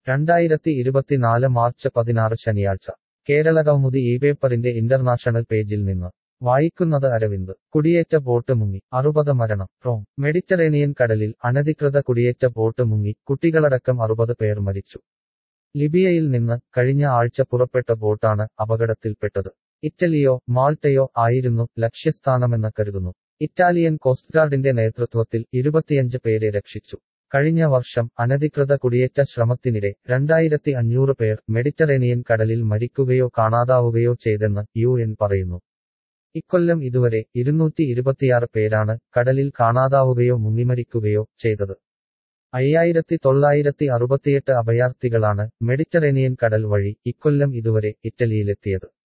രണ്ടായിരത്തി ഇരുപത്തിനാല് മാർച്ച് പതിനാറ് ശനിയാഴ്ച കേരളകൗമുദി ഈ പേപ്പറിന്റെ ഇന്റർനാഷണൽ പേജിൽ നിന്ന് വായിക്കുന്നത് അരവിന്ദ് കുടിയേറ്റ ബോട്ട് മുങ്ങി അറുപത് മരണം റോം മെഡിറ്ററേനിയൻ കടലിൽ അനധികൃത കുടിയേറ്റ ബോട്ട് മുങ്ങി കുട്ടികളടക്കം അറുപത് പേർ മരിച്ചു ലിബിയയിൽ നിന്ന് കഴിഞ്ഞ ആഴ്ച പുറപ്പെട്ട ബോട്ടാണ് അപകടത്തിൽപ്പെട്ടത് ഇറ്റലിയോ മാൾട്ടയോ ആയിരുന്നു ലക്ഷ്യസ്ഥാനമെന്ന് കരുതുന്നു ഇറ്റാലിയൻ കോസ്റ്റ് ഗാർഡിന്റെ നേതൃത്വത്തിൽ ഇരുപത്തിയഞ്ച് പേരെ രക്ഷിച്ചു കഴിഞ്ഞ വർഷം അനധികൃത കുടിയേറ്റ ശ്രമത്തിനിടെ രണ്ടായിരത്തി അഞ്ഞൂറ് പേർ മെഡിറ്ററേനിയൻ കടലിൽ മരിക്കുകയോ കാണാതാവുകയോ ചെയ്തെന്ന് യു എൻ പറയുന്നു ഇക്കൊല്ലം ഇതുവരെ ഇരുന്നൂറ്റി ഇരുപത്തിയാറ് പേരാണ് കടലിൽ കാണാതാവുകയോ മുങ്ങിമരിക്കുകയോ ചെയ്തത് അയ്യായിരത്തി തൊള്ളായിരത്തി അറുപത്തിയെട്ട് അഭയാർത്ഥികളാണ് മെഡിറ്ററേനിയൻ കടൽ വഴി ഇക്കൊല്ലം ഇതുവരെ ഇറ്റലിയിലെത്തിയത്